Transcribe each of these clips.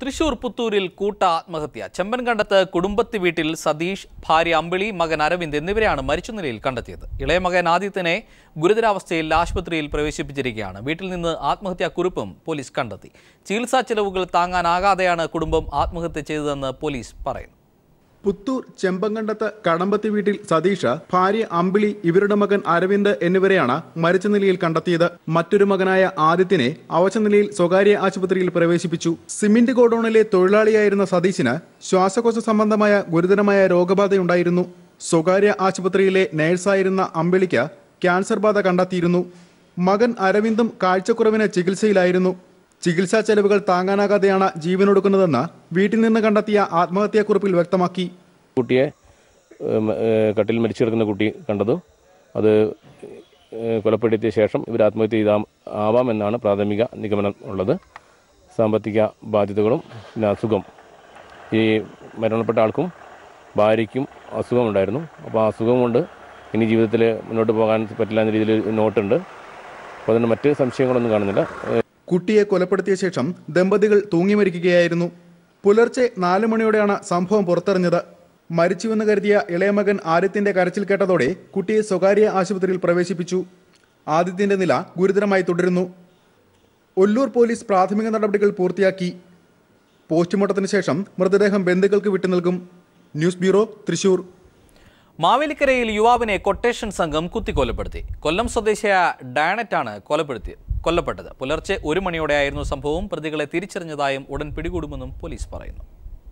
തൃശൂർ പുത്തൂരിൽ കൂട്ട ആത്മഹത്യ ചെമ്പൻകണ്ടത്ത് കുടുംബത്തി വീട്ടിൽ സതീഷ് ഭാര്യ അമ്പിളി മകൻ അരവിന്ദ് എന്നിവരെയാണ് മരിച്ച നിലയിൽ കണ്ടെത്തിയത് ഇളയ മകൻ ആദിത്യനെ ഗുരുതരാവസ്ഥയിൽ ആശുപത്രിയിൽ പ്രവേശിപ്പിച്ചിരിക്കുകയാണ് വീട്ടിൽ നിന്ന് ആത്മഹത്യാ കുറിപ്പും പോലീസ് കണ്ടെത്തി ചികിത്സാ ചെലവുകൾ താങ്ങാനാകാതെയാണ് കുടുംബം ആത്മഹത്യ ചെയ്തതെന്ന് പോലീസ് പറയുന്നു പുത്തൂർ ചെമ്പങ്കണ്ടത്ത് കടമ്പത്തി വീട്ടിൽ സതീഷ് ഭാര്യ അമ്പിളി ഇവരുടെ മകൻ അരവിന്ദ് എന്നിവരെയാണ് മരിച്ച നിലയിൽ കണ്ടെത്തിയത് മറ്റൊരു മകനായ ആദിത്യനെ അവശ നിലയിൽ സ്വകാര്യ ആശുപത്രിയിൽ പ്രവേശിപ്പിച്ചു സിമന്റ് ഗോഡൌണിലെ തൊഴിലാളിയായിരുന്ന സതീശിന് ശ്വാസകോശ സംബന്ധമായ ഗുരുതരമായ രോഗബാധയുണ്ടായിരുന്നു സ്വകാര്യ ആശുപത്രിയിലെ നഴ്സായിരുന്ന അമ്പിളിക്ക് ക്യാൻസർ ബാധ കണ്ടെത്തിയിരുന്നു മകൻ അരവിന്ദും കാഴ്ചക്കുറവിന് ചികിത്സയിലായിരുന്നു ചികിത്സാ ചെലവുകൾ താങ്ങാനാകാതെയാണ് ജീവനൊടുക്കുന്നതെന്ന് വീട്ടിൽ നിന്ന് കണ്ടെത്തിയ ആത്മഹത്യാക്കുറിപ്പിൽ വ്യക്തമാക്കി കുട്ടിയെ ഉം, ഏഹ്, കട്ടിൽ മരിച്ചു കിടക്കുന്ന കുട്ടി കണ്ടതു അത് ഏഹ്, കൊലപ്പെടുത്തിയ ശേഷം ഇവർ ആത്മഹത്യ ചെയ്താ ആവാമെന്നാണ് പ്രാഥമിക നിഗമനം ഉള്ളത് സാമ്പത്തിക ബാധ്യതകളും പിന്നെ അസുഖം ഈ മരണപ്പെട്ട ആൾക്കും ഭാര്യയ്ക്കും അസുഖമുണ്ടായിരുന്നു അപ്പോൾ ആ അസുഖം കൊണ്ട് ഇനി ജീവിതത്തിൽ മുന്നോട്ട് പോകാൻ പറ്റില്ല എന്ന രീതിയിൽ ഒരു നോട്ടുണ്ട് അപ്പോൾ അതുകൊണ്ട് മറ്റ് സംശയങ്ങളൊന്നും കാണുന്നില്ല ഏഹ്, കുട്ടിയെ കൊലപ്പെടുത്തിയ ശേഷം ദമ്പതികൾ തൂങ്ങി മരിക്കുകയായിരുന്നു പുലർച്ചെ നാല് മണിയോടെയാണ് സംഭവം പുറത്തറിഞ്ഞത് മരിച്ചുവെന്ന് കരുതിയ ഇളയമകൻ ആദിത്യന്റെ കരച്ചിൽ കേട്ടതോടെ കുട്ടിയെ സ്വകാര്യ ആശുപത്രിയിൽ പ്രവേശിപ്പിച്ചു ആദിത്യന്റെ നില ഗുരുതരമായി തുടരുന്നു ഒല്ലൂർ പോലീസ് പ്രാഥമിക നടപടികൾ പൂർത്തിയാക്കി പോസ്റ്റ്മോർട്ടത്തിന് ശേഷം മൃതദേഹം ബന്ധുക്കൾക്ക് വിട്ടുനൽകും ന്യൂസ് ബ്യൂറോ തൃശൂർ മാവേലിക്കരയിൽ യുവാവിനെ കൊട്ടേഷൻ സംഘം കുത്തിക്കൊലപ്പെടുത്തി കൊല്ലം സ്വദേശിയായ ഡാനറ്റാണ് കൊലപ്പെടുത്തി കൊല്ലപ്പെട്ടത് പുലർച്ചെ ഒരു മണിയോടെയായിരുന്നു സംഭവം പ്രതികളെ തിരിച്ചറിഞ്ഞതായും ഉടൻ പിടികൂടുമെന്നും പോലീസ് പറയുന്നു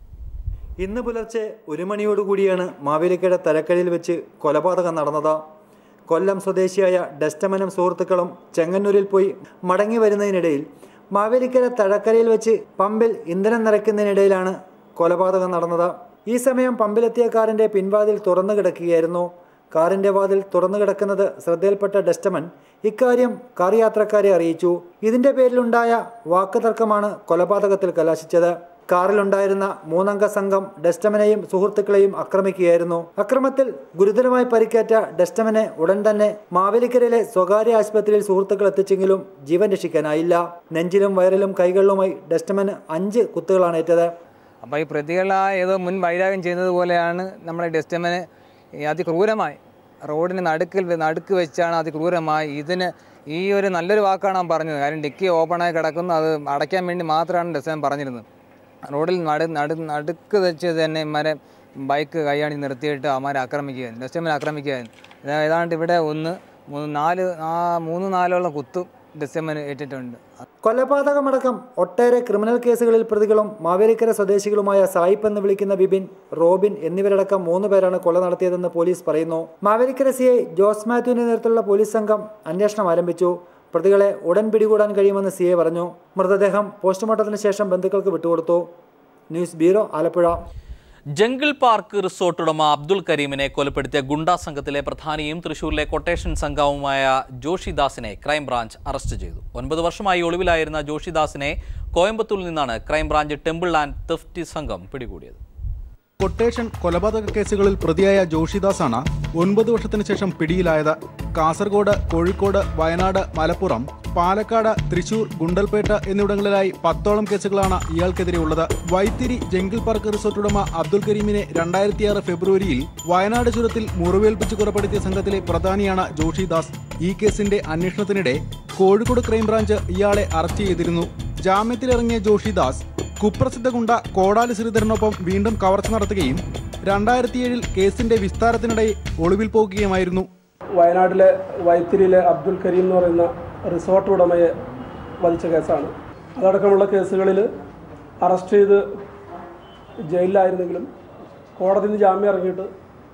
ഇന്ന് പുലർച്ചെ ഒരു മണിയോടുകൂടിയാണ് മാവേലിക്കര തലക്കരയിൽ വെച്ച് കൊലപാതകം നടന്നത് കൊല്ലം സ്വദേശിയായ ഡസ്റ്റമനും സുഹൃത്തുക്കളും ചെങ്ങന്നൂരിൽ പോയി മടങ്ങി വരുന്നതിനിടയിൽ മാവേലിക്കര തഴക്കരയിൽ വെച്ച് പമ്പിൽ ഇന്ധനം നിറയ്ക്കുന്നതിനിടയിലാണ് കൊലപാതകം നടന്നത് ഈ സമയം പമ്പിലെത്തിയ കാറിന്റെ പിൻവാതിൽ തുറന്നു കിടക്കുകയായിരുന്നു കാറിന്റെ വാതിൽ തുറന്നു കിടക്കുന്നത് ശ്രദ്ധയിൽപ്പെട്ട ഡസ്റ്റമൻ ഇക്കാര്യം കാർ യാത്രക്കാരെ അറിയിച്ചു ഇതിന്റെ പേരിലുണ്ടായ വാക്കുതർക്കമാണ് കൊലപാതകത്തിൽ കലാശിച്ചത് കാറിലുണ്ടായിരുന്ന മൂന്നംഗ സംഘം ഡസ്റ്റമനെയും സുഹൃത്തുക്കളെയും ആക്രമിക്കുകയായിരുന്നു അക്രമത്തിൽ ഗുരുതരമായി പരിക്കേറ്റ ഡസ്റ്റമനെ ഉടൻ തന്നെ മാവേലിക്കരയിലെ സ്വകാര്യ ആശുപത്രിയിൽ സുഹൃത്തുക്കൾ എത്തിച്ചെങ്കിലും ജീവൻ രക്ഷിക്കാനായില്ല നെഞ്ചിലും വയറിലും കൈകളിലുമായി ഡസ്റ്റമന് അഞ്ച് കുത്തുകളാണ് ഏറ്റത് അപ്പോൾ ഈ പ്രതികളായ ഏതോ മുൻ വൈരാഗ്യം ചെയ്യുന്നത് പോലെയാണ് നമ്മുടെ ഡെസ്റ്റമന് ഈ അതിക്രൂരമായി റോഡിന് നടുക്കിൽ വെ- നടുക്ക് വെച്ചാണ് അതിക്രൂരമായി ഇതിന് ഈ ഒരു നല്ലൊരു വാക്കാണ് അവൻ പറഞ്ഞത് കാര്യം ഡിക്കി ഓപ്പണായി കിടക്കുന്നു അത് അടയ്ക്കാൻ വേണ്ടി മാത്രമാണ് ഡെസ്റ്റമൻ പറഞ്ഞിരുന്നത് റോഡിൽ നടു നടു നടുക്ക് വെച്ച് തന്നെ ഇമാരെ ബൈക്ക് കൈയാണി നിർത്തിയിട്ട് അവന്മാരെ ആക്രമിക്കുകയായിരുന്നു ഡെസ്റ്റമൻ ആക്രമിക്കുകയായിരുന്നു ഇത് ഏതാണ്ട് ഇവിടെ ഒന്ന് മൂന്ന് നാല് ആ മൂന്ന് നാലോളം കുത്തും ഡെസ്റ്റമന് ഏറ്റിട്ടുണ്ട് കൊലപാതകമടക്കം ഒട്ടേറെ ക്രിമിനൽ കേസുകളിൽ പ്രതികളും മാവേലിക്കര സ്വദേശികളുമായ സായിപ്പ് എന്ന് വിളിക്കുന്ന ബിബിൻ റോബിൻ എന്നിവരടക്കം മൂന്ന് പേരാണ് കൊല നടത്തിയതെന്ന് പോലീസ് പറയുന്നു മാവേലിക്കര സി ഐ ജോസ് മാത്യുവിന്റെ നേതൃത്വത്തിലുള്ള പോലീസ് സംഘം അന്വേഷണം ആരംഭിച്ചു പ്രതികളെ ഉടൻ പിടികൂടാൻ കഴിയുമെന്ന് സി ഐ പറഞ്ഞു മൃതദേഹം പോസ്റ്റ്മോർട്ടത്തിന് ശേഷം ബന്ധുക്കൾക്ക് വിട്ടുകൊടുത്തു news bureau Alappuzha jungle park resort ഉടമ അബ്ദുൾ കരീമിനെ കൊലപ്പെടുത്തിയ ഗുണ്ടാ സംഘത്തിലെ പ്രധാനിയും തൃശൂരിലെ കൊട്ടേഷൻ സംഘവുമായ ജോഷിദാസിനെ ക്രൈംബ്രാഞ്ച് അറസ്റ്റ് ചെയ്തു ഒൻപത് വർഷമായി ഒളിവിലായിരുന്ന ജോഷിദാസിനെ കോയമ്പത്തൂരിൽ നിന്നാണ് ക്രൈംബ്രാഞ്ച് ടെമ്പിൾ ആൻഡ് തെഫ്റ്റി സംഘം പിടികൂടിയത് കൊട്ടേഷൻ കൊലപാതക കേസുകളിൽ പ്രതിയായ ജോഷിദാസാണ് ഒൻപത് വർഷത്തിന് ശേഷം പിടിയിലായത് കാസർഗോഡ് കോഴിക്കോട് വയനാട് മലപ്പുറം പാലക്കാട് തൃശൂർ ഗുണ്ടൽപേട്ട് എന്നിവിടങ്ങളിലായി പത്തോളം കേസുകളാണ് ഇയാൾക്കെതിരെ ഉള്ളത് വൈത്തിരി ജംഗിൾ പാർക്ക് റിസോർട്ട് ഉടമ അബ്ദുൽ കരീമിനെ രണ്ടായിരത്തിയാറ് ഫെബ്രുവരിയിൽ വയനാട് ചുരത്തിൽ മുറിവേൽപ്പിച്ച് കൊലപ്പെടുത്തിയ സംഘത്തിലെ പ്രധാനിയാണ് ജോഷിദാസ് ഈ കേസിന്റെ അന്വേഷണത്തിനിടെ കോഴിക്കോട് ക്രൈംബ്രാഞ്ച് ഇയാളെ അറസ്റ്റ് ചെയ്തിരുന്നു ജാമ്യത്തിലിറങ്ങിയ ജോഷിദാസ് കുപ്രസിദ്ധ ഗുണ്ട കോടാലി ശ്രീധരനൊപ്പം വീണ്ടും കവർച്ച നടത്തുകയും രണ്ടായിരത്തിയേഴിൽ കേസിന്റെ വിസ്താരത്തിനിടെ ഒളിവിൽ പോകുകയുമായിരുന്നു വയനാട്ടിലെ വൈത്തിരിയിലെ അബ്ദുൽ കരീം എന്ന് പറയുന്ന റിസോർട്ട് ഉടമയെ വധിച്ച കേസാണ് അതടക്കമുള്ള കേസുകളിൽ അറസ്റ്റ് ചെയ്ത് ജയിലിലായിരുന്നെങ്കിലും കോടതിയിൽ നിന്ന് ജാമ്യം ഇറങ്ങിയിട്ട്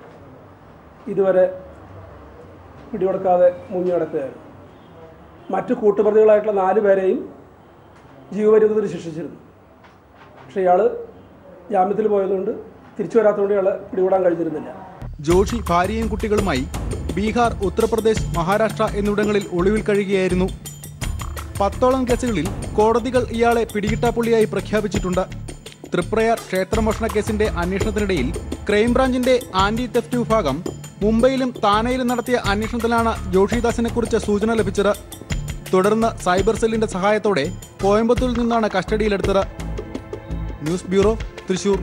ഇതുവരെ പിടികൊടുക്കാതെ മുങ്ങി നടക്കുകയായിരുന്നു മറ്റ് കൂട്ടുപ്രതികളായിട്ടുള്ള നാല് പേരെയും ജീവപര്യന്തത്തിന് ശിക്ഷിച്ചിരുന്നു പക്ഷേ ഇയാൾ ജാമ്യത്തിൽ പോയതുകൊണ്ട് തിരിച്ചു വരാത്തതുകൊണ്ട് ഇയാളെ പിടികൂടാൻ കഴിഞ്ഞിരുന്നില്ല ജോഷി ഭാര്യയും കുട്ടികളുമായി ബീഹാർ ഉത്തർപ്രദേശ് മഹാരാഷ്ട്ര എന്നിവിടങ്ങളിൽ ഒളിവിൽ കഴിയുകയായിരുന്നു പത്തോളം കേസുകളിൽ കോടതികൾ ഇയാളെ പിടികിട്ടാപ്പുള്ളിയായി പ്രഖ്യാപിച്ചിട്ടുണ്ട് തൃപ്രയാർ ക്ഷേത്രമോഷണ കേസിന്റെ അന്വേഷണത്തിനിടയിൽ ക്രൈംബ്രാഞ്ചിന്റെ ആന്റി തെഫ്റ്റ് വിഭാഗം മുംബൈയിലും താനെയിലും നടത്തിയ അന്വേഷണത്തിലാണ് ജോഷിദാസിനെ കുറിച്ച് സൂചന ലഭിച്ചത് തുടർന്ന് സൈബർ സെല്ലിന്റെ സഹായത്തോടെ കോയമ്പത്തൂരിൽ നിന്നാണ് കസ്റ്റഡിയിലെടുത്തത് ന്യൂസ് ബ്യൂറോ തൃശൂർ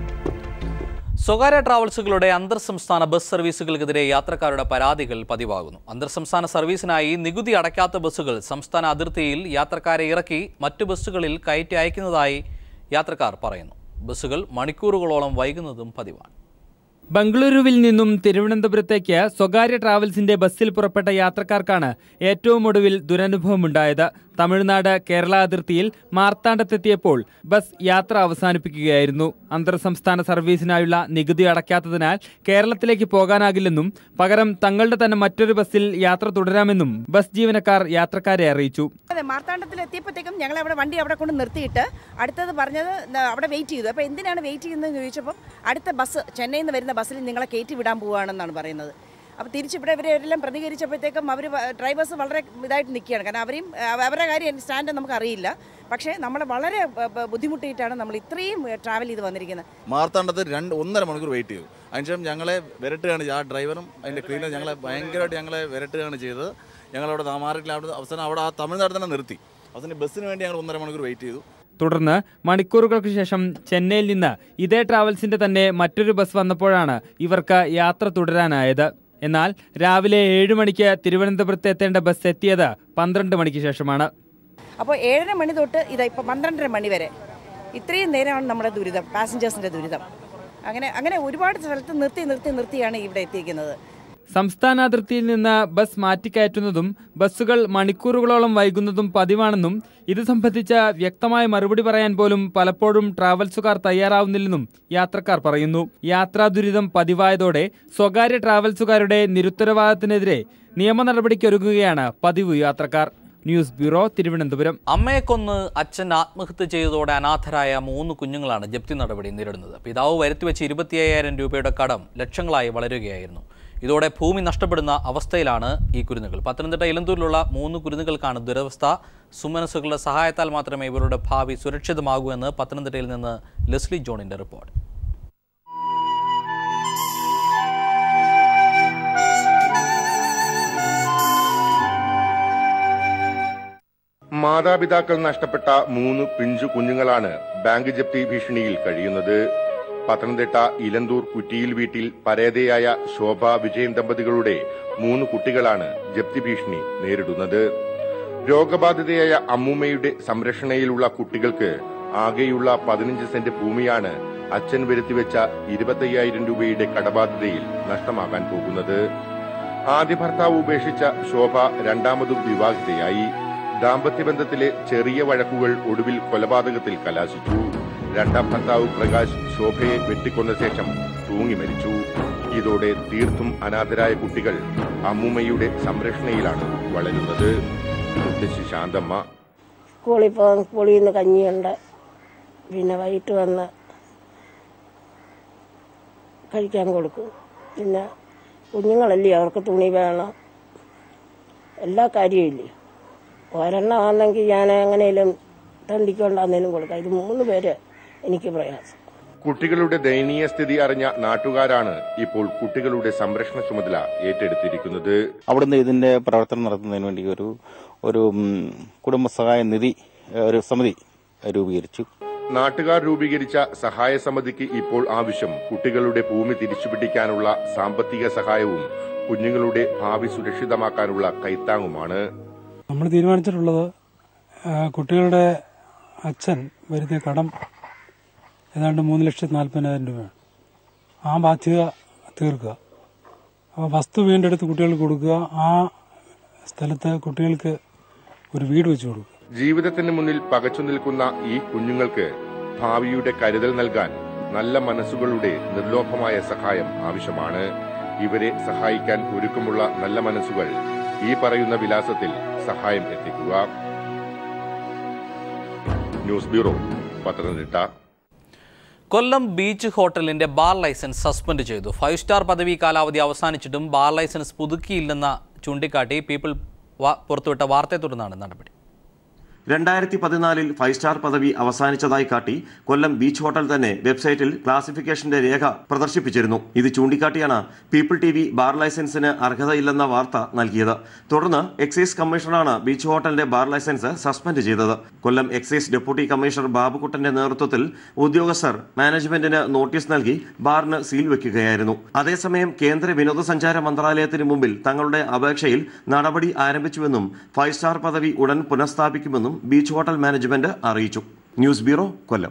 സ്വകാര്യ ട്രാവൽസുകളുടെ അന്തർ സംസ്ഥാന ബസ് സർവീസുകൾക്കെതിരെ യാത്രക്കാരുടെ പരാതികൾ പതിവാകുന്നു അന്തർ സംസ്ഥാന സർവീസിനായി നികുതി അടയ്ക്കാത്ത ബസ്സുകൾ സംസ്ഥാന അതിർത്തിയിൽ യാത്രക്കാരെ ഇറക്കി മറ്റു ബസ്സുകളിൽ കയറ്റി അയക്കുന്നതായി യാത്രക്കാർ പറയുന്നു ബസ്സുകൾ മണിക്കൂറുകളോളം വൈകുന്നതും പതിവാണ് ബംഗളൂരുവിൽ നിന്നും തിരുവനന്തപുരത്തേക്ക് സ്വകാര്യ ട്രാവൽസിന്റെ ബസ്സിൽ പുറപ്പെട്ട യാത്രക്കാർക്കാണ് ഏറ്റവും ഒടുവിൽ ദുരനുഭവമുണ്ടായത് തമിഴ്നാട് കേരള അതിർത്തിയിൽ മാർത്താണ്ഡത്തെത്തിയപ്പോൾ ബസ് യാത്ര അവസാനിപ്പിക്കുകയായിരുന്നു അന്തർ സംസ്ഥാന സർവീസിനായുള്ള നികുതി അടയ്ക്കാത്തതിനാൽ കേരളത്തിലേക്ക് പോകാനാകില്ലെന്നും പകരം തങ്ങളുടെ തന്നെ മറ്റൊരു ബസ്സിൽ യാത്ര തുടരാമെന്നും ബസ് ജീവനക്കാർ യാത്രക്കാരെ അറിയിച്ചു അതെ മാർത്താണ്ഡത്തിൽ എത്തിയപ്പോഴത്തേക്കും ഞങ്ങൾ അവിടെ വണ്ടി അവിടെ കൊണ്ട് നിർത്തിയിട്ട് അടുത്തത് പറഞ്ഞത് ന- അവിടെ വെയിറ്റ് ചെയ്തു അപ്പോൾ എന്തിനാണ് വെയിറ്റ് ചെയ്യുന്നതെന്ന് ചോദിച്ചപ്പം അടുത്ത ബസ് ചെന്നൈയിൽ നിന്ന് വരുന്ന ബസ്സിൽ നിങ്ങളെ കയറ്റി വിടാൻ പോവുകയാണെന്നാണ് പറയുന്നത് അപ്പോൾ തിരിച്ച് ഇവിടെ ഇവരെല്ലാം പ്രതികരിച്ചപ്പോഴത്തേക്കും അവർ ഡ്രൈവേഴ്സ് വളരെ ഇതായിട്ട് നിൽക്കുകയാണ് കാരണം അവരെയും അവ- അവരുടെ കാര്യം സ്റ്റാൻഡ് നമുക്ക് അറിയില്ല പക്ഷേ നമ്മളെ വളരെ ബ- ബ- ബുദ്ധിമുട്ടിയിട്ടാണ് നമ്മൾ ഇത്രയും ട്രാവൽ ചെയ്ത് വന്നിരിക്കുന്നത് മാർത്താണ്ഡത്ത് രണ്ട് ഒന്നര മണിക്കൂർ വെയിറ്റ് ചെയ്തു അതിനുശേഷം ഞങ്ങളെ വിരട്ടുകയാണ് ചെയ്തത്. ആ ഡ്രൈവറും അതിൻ്റെ ക്ലീനർ ഞങ്ങളെ ഭയങ്കരമായിട്ട് ഞങ്ങളെ വിരട്ടുകയാണ് ചെയ്തത് ഞങ്ങളവിടെ താമാറിൽ അവിടെ അവസാനം അവിടെ ആ തമിഴ്നാട് തന്നെ നിർത്തി അവസാനം ബസ്സിന് വേണ്ടി ഞങ്ങൾ ഒന്നര മണിക്കൂർ വെയിറ്റ് ചെയ്തു തുടർന്ന് മണിക്കൂറുകൾക്ക് ശേഷം ചെന്നൈയിൽ നിന്ന് ഇതേ ട്രാവൽസിന്റെ തന്നെ മറ്റൊരു ബസ് വന്നപ്പോഴാണ് ഇവർക്ക് യാത്ര തുടരാനായത് എന്നാൽ രാവിലെ ഏഴ് മണിക്ക് തിരുവനന്തപുരത്ത് എത്തേണ്ട ബസ് എത്തിയത് പന്ത്രണ്ട് മണിക്ക് ശേഷമാണ് അപ്പോൾ ഏഴര മണി തൊട്ട് ഇതാ ഇപ്പോൾ പന്ത്രണ്ടര മണി വരെ ഇത്രയും നേരമാണ് നമ്മുടെ ദുരിതം പാസഞ്ചേഴ്സിൻ്റെ ദുരിതം അങ്ങനെ അങ്ങനെ ഒരുപാട് സ്ഥലത്ത് നിർത്തി നിർത്തി നിർത്തിയാണ് ഇവിടെ എത്തിയിരിക്കുന്നത് സംസ്ഥാന അതിർത്തിയിൽ നിന്ന് ബസ് മാറ്റിക്കയറ്റുന്നതും ബസ്സുകൾ മണിക്കൂറുകളോളം വൈകുന്നതും പതിവാണെന്നും ഇത് സംബന്ധിച്ച വ്യക്തമായ മറുപടി പറയാൻ പോലും പലപ്പോഴും ട്രാവൽസുകാർ തയ്യാറാവുന്നില്ലെന്നും യാത്രക്കാർ പറയുന്നു യാത്രാ ദുരിതം പതിവായതോടെ സ്വകാര്യ ട്രാവൽസുകാരുടെ നിരുത്തരവാദത്തിനെതിരെ നിയമ നടപടിക്കൊരുങ്ങുകയാണ് പതിവ് യാത്രക്കാർ ന്യൂസ് ബ്യൂറോ തിരുവനന്തപുരം അമ്മയെ കൊന്ന് അച്ഛൻ ആത്മഹത്യ ചെയ്തതോടെ അനാഥരായ മൂന്ന് കുഞ്ഞുങ്ങളാണ് ജപ്തി നടപടി നേരിടുന്നത് പിതാവ് വരുത്തിവെച്ച ഇരുപത്തി അയ്യായിരം രൂപയുടെ കടം ലക്ഷങ്ങളായി വളരുകയായിരുന്നു ഇതോടെ ഭൂമി നഷ്ടപ്പെടുന്ന അവസ്ഥയിലാണ് ഈ കുരുന്നുകൾ പത്തനംതിട്ട ഇലന്തൂരിലുള്ള മൂന്ന് കുരുന്നുകൾക്കാണ് ദുരവസ്ഥ സുമനസുകളുടെ സഹായത്താൽ മാത്രമേ ഇവരുടെ ഭാവി സുരക്ഷിതമാകൂ എന്ന് പത്തനംതിട്ടയിൽ നിന്ന് ലെസ്ലി ജോണിന്റെ റിപ്പോർട്ട് മാതാപിതാക്കൾ നഷ്ടപ്പെട്ട മൂന്ന് പിഞ്ചു കുഞ്ഞുങ്ങളാണ് ബാങ്ക് ജപ്തി ഭീഷണിയിൽ കഴിയുന്നത് പത്തനംതിട്ട ഇലന്തൂർ കുറ്റിയിൽ വീട്ടിൽ പരേതയായ ശോഭ വിജയൻ ദമ്പതികളുടെ മൂന്ന് കുട്ടികളാണ് ജപ്തി ഭീഷണി നേരിടുന്നത് രോഗബാധിതയായ അമ്മൂമ്മയുടെ സംരക്ഷണയിലുള്ള കുട്ടികൾക്ക് ആകെയുള്ള പതിനഞ്ച് സെന്റ് ഭൂമിയാണ് അച്ഛൻ വരുത്തിവെച്ച ഇരുപത്തയ്യായിരം രൂപയുടെ കടബാധ്യതയിൽ നഷ്ടമാകാൻ പോകുന്നത് ആദ്യ ഭർത്താവ് ഉപേക്ഷിച്ച ശോഭ രണ്ടാമതും വിവാഹിതയായി ദാമ്പത്യബന്ധത്തിലെ ചെറിയ വഴക്കുകൾ ഒടുവിൽ കൊലപാതകത്തിൽ കലാശിച്ചു രണ്ടാം ഭർത്താവ് പ്രകാശ് ശോഭയെ വെട്ടിക്കൊന്ന ശേഷം തൂങ്ങി മരിച്ചു ഇതോടെ തീർത്തും അനാഥരായ കുട്ടികൾ അമ്മൂമ്മയുടെ സംരക്ഷണയിലാണ് വളരുന്നത് മുത്തശ്ശി ശാന്തമ്മ സ്കൂളിൽ പോകും സ്കൂളിൽ നിന്ന് കഞ്ഞിയുണ്ട് പിന്നെ വൈകിട്ട് വന്ന് കഴിക്കാൻ കൊടുക്കും പിന്നെ കുഞ്ഞുങ്ങളല്ലേ അവർക്ക് തുണി വേണം എല്ലാ കാര്യവും ഇല്ലേ ഒരെണ്ണം ആണെങ്കിൽ ഞാൻ എങ്ങനെയും തണ്ടിക്കൊണ്ടാന്നേലും കൊടുക്കാം ഇത് മൂന്ന് പേര് എനിക്ക് പ്രയാസം കുട്ടികളുടെ ദയനീയ സ്ഥിതി അറിഞ്ഞ നാട്ടുകാരാണ് ഇപ്പോൾ കുട്ടികളുടെ സംരക്ഷണ ചുമതല ഏറ്റെടുത്തിരിക്കുന്നത് അവിടുന്ന് ഇതിന്റെ പ്രവർത്തനം നടത്തുന്നതിന് വേണ്ടി ഒരു ഒരു ഉം, കുടുംബസഹായ നിധി ഏഹ്, ഒരു സമിതി രൂപീകരിച്ചു നാട്ടുകാർ രൂപീകരിച്ച സഹായ സമിതിക്ക് ഇപ്പോൾ ആവശ്യം കുട്ടികളുടെ ഭൂമി തിരിച്ചുപിടിക്കാനുള്ള സാമ്പത്തിക സഹായവും കുഞ്ഞുങ്ങളുടെ ഭാവി സുരക്ഷിതമാക്കാനുള്ള കൈത്താങ്ങുമാണ് നമ്മൾ തീരുമാനിച്ചിട്ടുള്ളത് ആ, കുട്ടികളുടെ അച്ഛൻ വരുത്തിയ കടം ഏതാണ്ട് മൂന്ന് ലക്ഷത്തി നാൽപ്പതിനായിരം രൂപയാണ് ആ ബാധ്യത തീർക്കുക അപ്പോൾ വസ്തു വീണ്ടെടുത്ത് കുട്ടികൾക്ക് കൊടുക്കുക ആ സ്ഥലത്ത് കുട്ടികൾക്ക് ഒരു വീട് വെച്ച് കൊടുക്കുക ജീവിതത്തിന് മുന്നിൽ പകച്ചു നിൽക്കുന്ന ഈ കുഞ്ഞുങ്ങൾക്ക് ഭാവിയുടെ കരുതൽ നൽകാൻ നല്ല മനസ്സുകളുടെ നിർലോഭമായ സഹായം ആവശ്യമാണ് ഇവരെ സഹായിക്കാൻ ഒരുക്കമുള്ള നല്ല മനസ്സുകൾ ഈ പറയുന്ന വിലാസത്തിൽ സഹായം എത്തിക്കുക news bureau Pathanamthitta Kollam beach ഹോട്ടലിന്റെ ബാർ ലൈസൻസ് സസ്പെൻഡ് ചെയ്തു ഫൈവ് സ്റ്റാർ പദവി കാലാവധി അവസാനിച്ചിട്ടും ബാർ ലൈസൻസ് പുതുക്കിയില്ലെന്ന ചൂണ്ടിക്കാട്ടി പീപ്പിൾ വാ- പുറത്തുവിട്ട വാർത്തയെ തുടർന്നാണ് നടപടി രണ്ടായിരത്തി പതിനാലിൽ ഫൈവ് സ്റ്റാർ പദവി അവസാനിച്ചതായി കാട്ടി കൊല്ലം ബീച്ച് ഹോട്ടൽ തന്നെ വെബ്സൈറ്റിൽ ക്ലാസിഫിക്കേഷന്റെ രേഖ പ്രദർശിപ്പിച്ചിരുന്നു ഇത് ചൂണ്ടിക്കാട്ടിയാണ് പീപ്പിൾ ടി വി ബാർ ലൈസൻസിന് അർഹതയില്ലെന്ന വാർത്ത നൽകിയത് തുടർന്ന് എക്സൈസ് കമ്മീഷണറാണ് ബീച്ച് ഹോട്ടലിന്റെ ബാർ ലൈസൻസ് സസ്പെൻഡ് ചെയ്തത് കൊല്ലം എക്സൈസ് ഡെപ്യൂട്ടി കമ്മീഷണർ ബാബുക്കുട്ടന്റെ നേതൃത്വത്തിൽ ഉദ്യോഗസ്ഥർ മാനേജ്മെന്റിന് നോട്ടീസ് നൽകി ബാറിന് സീൽ വെക്കുകയായിരുന്നു അതേസമയം കേന്ദ്ര വിനോദസഞ്ചാര മന്ത്രാലയത്തിന് മുമ്പിൽ തങ്ങളുടെ അപേക്ഷയിൽ നടപടി ആരംഭിച്ചുവെന്നും ഫൈവ് സ്റ്റാർ പദവി ഉടൻ പുനഃസ്ഥാപിക്കുമെന്നും ബീച്ച് ഹോട്ടൽ മാനേജ്മെന്റ് അറിയിച്ചു ന്യൂസ് ബ്യൂറോ കൊല്ലം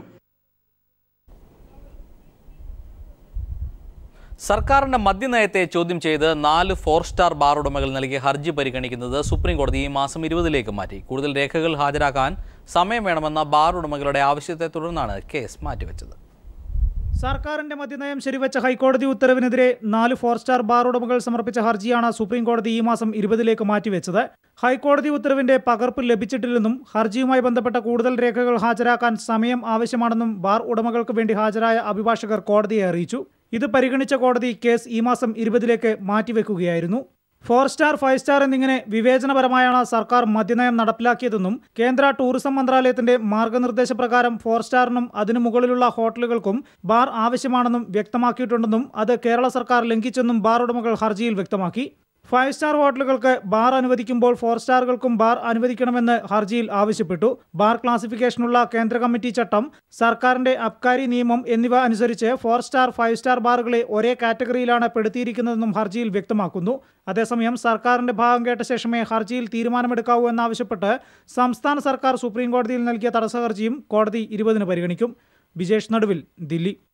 സർക്കാരിന്റെ മദ്യനയത്തെ ചോദ്യം ചെയ്ത് നാല് ഫോർ സ്റ്റാർ ബാർ ഉടമകൾ നൽകിയ ഹർജി പരിഗണിക്കുന്നത് സുപ്രീം കോടതി ഈ മാസം ഇരുപതിലേക്ക് മാറ്റി കൂടുതൽ രേഖകൾ ഹാജരാക്കാൻ സമയം വേണമെന്ന ബാർ ഉടമകളുടെ ആവശ്യത്തെ തുടർന്നാണ് കേസ് മാറ്റിവെച്ചത് സർക്കാരിന്റെ മദ്യനയം ശരിവെച്ച ഹൈക്കോടതി ഉത്തരവിനെതിരെ നാല് ഫോർ സ്റ്റാർ ബാർ ഉടമകൾ സമർപ്പിച്ച ഹർജിയാണ് സുപ്രീം കോടതി ഈ മാസം ഇരുപതിലേക്ക് മാറ്റിവെച്ചത് ഹൈക്കോടതി ഉത്തരവിന്റെ പകർപ്പ് ലഭിച്ചിട്ടില്ലെന്നും ഹർജിയുമായി ബന്ധപ്പെട്ട കൂടുതൽ രേഖകൾ ഹാജരാക്കാൻ സമയം ആവശ്യമാണെന്നും ബാർ ഉടമകൾക്ക് വേണ്ടി ഹാജരായ അഭിഭാഷകർ കോടതിയെ അറിയിച്ചു ഇത് പരിഗണിച്ച കോടതി കേസ് ഈ മാസം ഇരുപതിലേക്ക് മാറ്റിവെക്കുകയായിരുന്നു ഫോർ സ്റ്റാർ ഫൈവ് സ്റ്റാർ എന്നിങ്ങനെ വിവേചനപരമായാണ് സർക്കാർ മദ്യനയം നടപ്പിലാക്കിയതെന്നും കേന്ദ്ര ടൂറിസം മന്ത്രാലയത്തിന്റെ മാർഗനിർദ്ദേശപ്രകാരം ഫോർ സ്റ്റാറിനും അതിനു മുകളിലുള്ള ഹോട്ടലുകൾക്കും ബാർ ആവശ്യമാണെന്നും വ്യക്തമാക്കിയിട്ടുണ്ടെന്നും അത് കേരള സർക്കാർ ലംഘിച്ചെന്നും ബാർ ഉടമകൾ ഹർജിയിൽ വ്യക്തമാക്കി ഫൈവ് സ്റ്റാർ ഹോട്ടലുകൾക്ക് ബാർ അനുവദിക്കുമ്പോൾ ഫോർ സ്റ്റാറുകൾക്കും ബാർ അനുവദിക്കണമെന്ന് ഹർജിയിൽ ആവശ്യപ്പെട്ടു ബാർ ക്ലാസിഫിക്കേഷനുള്ള കേന്ദ്ര കമ്മിറ്റി ചട്ടം സർക്കാരിന്റെ അബ്കാരി നിയമം എന്നിവ അനുസരിച്ച് ഫോർ സ്റ്റാർ ഫൈവ് സ്റ്റാർ ബാറുകളെ ഒരേ കാറ്റഗറിയിലാണ് പെടുത്തിയിരിക്കുന്നതെന്നും ഹർജിയിൽ വ്യക്തമാക്കുന്നു അതേസമയം സർക്കാരിന്റെ ഭാഗം കേട്ട ശേഷമേ ഹർജിയിൽ തീരുമാനമെടുക്കാവൂ എന്നാവശ്യപ്പെട്ട് സംസ്ഥാന സർക്കാർ സുപ്രീം കോടതിയിൽ നൽകിയ തടസ്സ ഹർജിയും കോടതി ഇരുപതിന് പരിഗണിക്കും ബിജേഷ് നടുവിൽ ദില്ലി